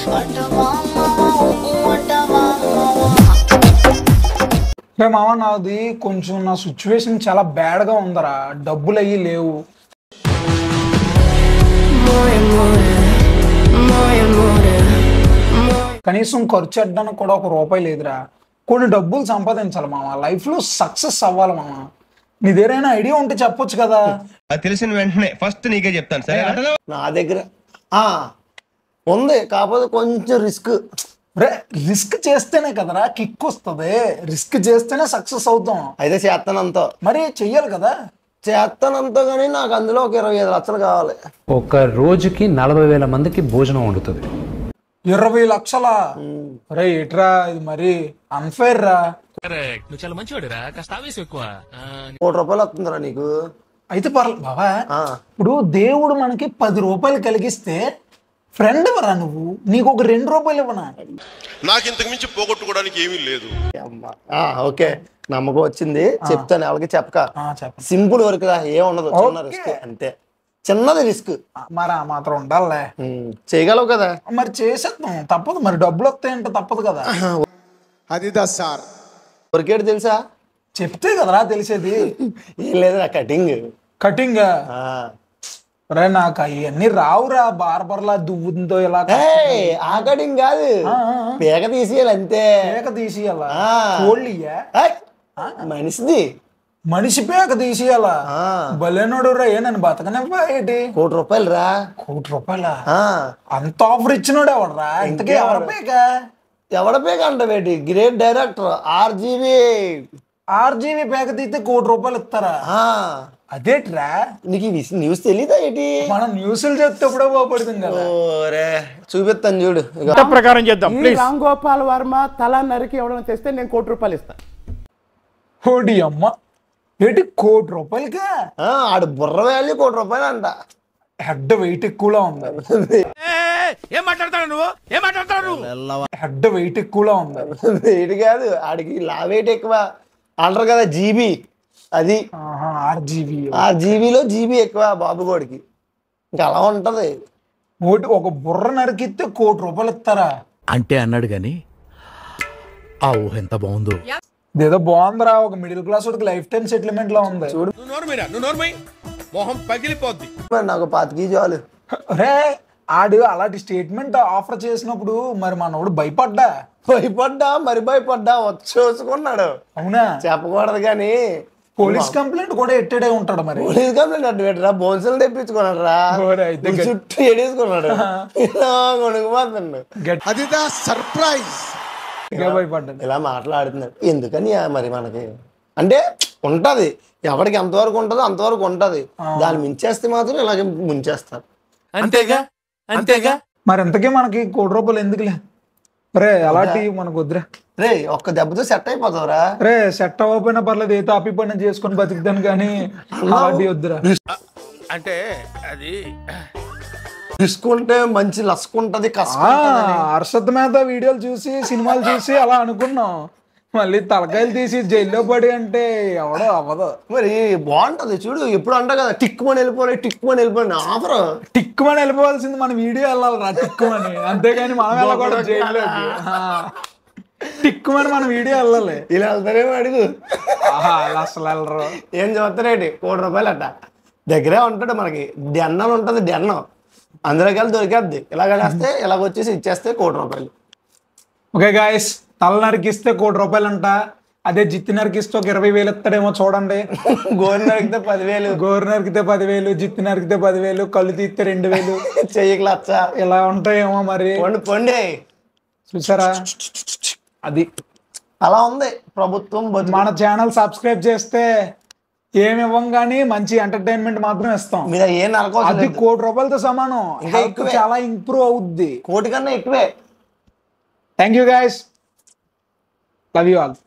రే మామ నాది కొంచెం నా సిచ్యువేషన్ చాలా బ్యాడ్ గా ఉందరా డబ్బులు అయ్యి లేవు కనీసం ఖర్చు పెట్టడానికి కూడా ఒక రూపాయి లేదురా కొన్ని డబ్బులు సంపాదించాలి మామ లైఫ్ లో సక్సెస్ అవ్వాలి మామ నీ దగ్గరైనా ఐడియా ఉంటే చెప్పొచ్చు కదా అది తెలిసిన వెంటనే ఫస్ట్ నీకే చెప్తాను సరే నా దగ్గర ఆ, ఉంది కాకపోతే కొంచెం రిస్క్ రే రిస్క్ చేస్తేనే కదరా కిక్ వస్తుంది రిస్క్ చేస్తేనే సక్సెస్ అవుతాం అయితే చేస్తానంతో మరి చెయ్యాలి కదా చేస్తానంతో కానీ నాకు అందులో ఒక ఇరవై ఐదు లక్షలు కావాలి ఒక రోజుకి నలభై వేల మందికి భోజనం వండుతుంది ఇరవై లక్షల రే ఇట్రా ఇది మరి అన్ఫైర్ రా నువ్వు చాలా మంచివాడురా కాస్త ఆవేశం ఎక్కువ ఆ, కోటి రూపాయలు వస్తుందిరా నీకు అయితే పర్లేదు బాబా ఆ, ఇప్పుడు దేవుడు మనకి పది రూపాయలు కలిగిస్తే ఫ్రెండ్ ఇవ్వరా నువ్వు నీకు ఒక రెండు రూపాయలు ఇవ్వనా నాకు ఇంతకు మించి పోగొట్టుకోవడానికి ఏమీ లేదు అమ్మా. ఆ, ఓకే నమ్మకం వచ్చింది చెప్తాను ఎవరికి చెప్పక ఆ, చెప్పండి సింపుల్ వర్క్ రా ఏ ఉండదు చిన్న ఓకే. రిస్క్ అంతే చిన్నది రిస్క్ మరి ఆ మాత్రం ఉండాలే చేయగలవు కదా మరి చేసేద్దాం తప్పదు మరి డబ్బులు వస్తాయంటే తప్పదు కదా అదిదా సార్ వర్కేట్ తెలుసా చెప్తే కదరా తెలిసేది ఏం లేదు నా కటింగ్ కటింగ్ రే నాకు అవన్నీ రావురా బార్బర్లా దువ్వుతో ఇలా ఆ కటింగ్ కాదు పేక తీసేయాలి అంతే పేక తీసేయాలా ఆ. కోళ్ళియా ఏయ్, మనిషిది మనిషి పేక తీసేయాలా ఆ. భలేనోడు రా ఏ నన్ను బతకనివ్వా ఏంటి కోటి రూపాయలు రా కోటి రూపాయల ఆ, అంత ఆఫర్ ఇచ్చినోడు ఎవడరా ఇంతకీ ఎవరి పేక ఎవడ పేక అంటవేటి గ్రేట్ డైరెక్టర్ ఆర్జీవి ఆర్జీవి పేక తీస్తే కోటి రూపాయలు ఇస్తారా అదేట్రా నీకు ఈ విషయం న్యూస్ తెలీదా ఏంటి మనం న్యూస్లు చెప్తే ఎప్పుడో పోపడుతుంది కదా ఓరే చూపిస్తాను చూడు ఇగో. ప్రకారం చేద్దాం రామ్ గోపాల్ వర్మ తల నరికి ఎవరైనా తెస్తే నేను కోటి రూపాయలు ఇస్తాను కోటి అమ్మ ఏంటి కోటి రూపాయలకా ఆ, ఆడు బుర్ర వాల్యూ కోటి రూపాయలు అంట హెడ్ వెయిట్ ఎక్కువలా ఉంది ఏం మాట్లాడతాడు నువ్వు ఏం మాట్లాడతాడు నువ్వు హెడ్ వెయిట్ ఎక్కువలా ఉంది వెయిట్ కాదు ఆడికి లావేట్ ఎక్కువ అంటారు కదా జీబీ అది ఆర్జీవి ఆ జీబీలో జీబీ ఎక్కువ బాబు గోడికి ఇంకా అలా ఉంటది ఒకటి ఒక బుర్ర నరికిస్తే కోటి రూపాయలు ఇస్తారా అంటే అన్నాడు గాని ఆ ఊహ ఎంత బాగుందో ఇదేదో బాగుందిరా ఒక మిడిల్ క్లాస్ వాడికి లైఫ్ టైం సెటిల్మెంట్ లా ఉంది నువ్వు నోర్మైరా నువ్వు నోర్మై మొహం పగిలిపోద్ది మరి నాకు పాతికి చాలు రే ఆడు అలాంటి స్టేట్మెంట్ ఆఫర్ చేసినప్పుడు మరి మనోడు భయపడ్డా భయపడ్డా మరి భయపడ్డా వచ్చేసుకున్నాడు అవునా చెప్పకూడదు కానీ పోలీస్ కంప్లైంట్ కూడా ఎట్టడే ఉంటాడు మరి పోలీస్ కంప్లైంట్ అడ్డు పెట్టరా బోన్సులు తెప్పించుకున్నాడు రా ఓరే, అయితే గట్టి- చుట్టూ ఎడేసుకున్నాడు ఇలా కొనుక్కుపోతుండు అదిదా సర్ప్రైజ్ గట్టిగా భయపడ్డాడు ఇలా మాట్లాడుతున్నాడు ఎందుకని ఆ మరి మనకి అంటే ఉంటది ఎవరికి ఎంతవరకు ఉంటుందో అంతవరకు ఉంటది దాన్ని మించేస్తే మాత్రం ఇలాగే ముంచేస్తారు అంతేగా అంతేగా మరి ఇంతకీ మనకి కోటి రూపాయలు ఎందుకులే రే అలాంటి మనకు వద్దురా రే ఒక్క దెబ్బతో సెట్ అయిపోతావురా రే సెట్ అవ్వకపోయినా పర్లేదు ఏ తాపి పని చేసుకొని బతుకుతాను కానీ అలాంటి వద్దురా అంటే అది రిస్క్ ఉంటే మంచి లస్క్ ఉంటది కష్టం ఆ, ఉంటదని. హర్షద్ మేత వీడియోలు చూసి సినిమాలు చూసి అలా అనుకున్నాం మళ్ళీ తలకాయలు తీసి జైల్లో పడి అంటే ఎవడో అవ్వదు మరి బాగుంటది చూడు ఎప్పుడు అంట కదా టిక్ మని వెళ్ళిపోయి టిక్ మని వెళ్ళిపోయి ఆఫర్ టిక్కుమని వెళ్ళిపోవాల్సింది మన వీడియో వెళ్ళాలి రా టిక్కుమని అంతేగాని మనం వెళ్ళకూడదు జైల్లోకి ఆ. టిక్కుమని మన వీడియో వెళ్ళాలి ఇలా వెళ్తారేమో అడుగు ఆహా, అలా అసలు వెళ్ళరు ఏం చూస్తారేంటి కోటి రూపాయలు అట్ట దగ్గరే ఉంటాడు మనకి డెన్నం ఉంటుంది డెన్నం అందులోకి వెళ్ళి దొరికేద్ది ఇలాగ చేస్తే ఇలాగ వచ్చేసి ఇచ్చేస్తే కోటి రూపాయలు ఓకే గాయస్ తల నరికిస్తే కోటి రూపాయలు అంట అదే జిత్తి నరికిస్తే ఒక ఇరవై వేలు ఇస్తాడేమో చూడండి గోరు నరికితే పదివేలు గోరు నరికితే పదివేలు జిత్తి నరికితే పదివేలు కళ్ళు తీస్తే రెండు వేలు చెయ్యికి లచ్చ ఇలా ఉంటాయేమో మరి పొండి పొండి చూసారా అది అలా ఉంది ప్రభుత్వం బతుకు. మన ఛానల్ సబ్స్క్రైబ్ చేస్తే ఏమి ఇవ్వం కానీ మంచి ఎంటర్టైన్మెంట్ మాత్రం ఇస్తాం మీద ఏ నరకోసం అది లేదు. కోటి రూపాయలతో సమానం ఇంకా Health ఎక్కువే. చాలా ఇంప్రూవ్ అవుద్ది కోటి కన్నా ఎక్కువే thank you guys love you all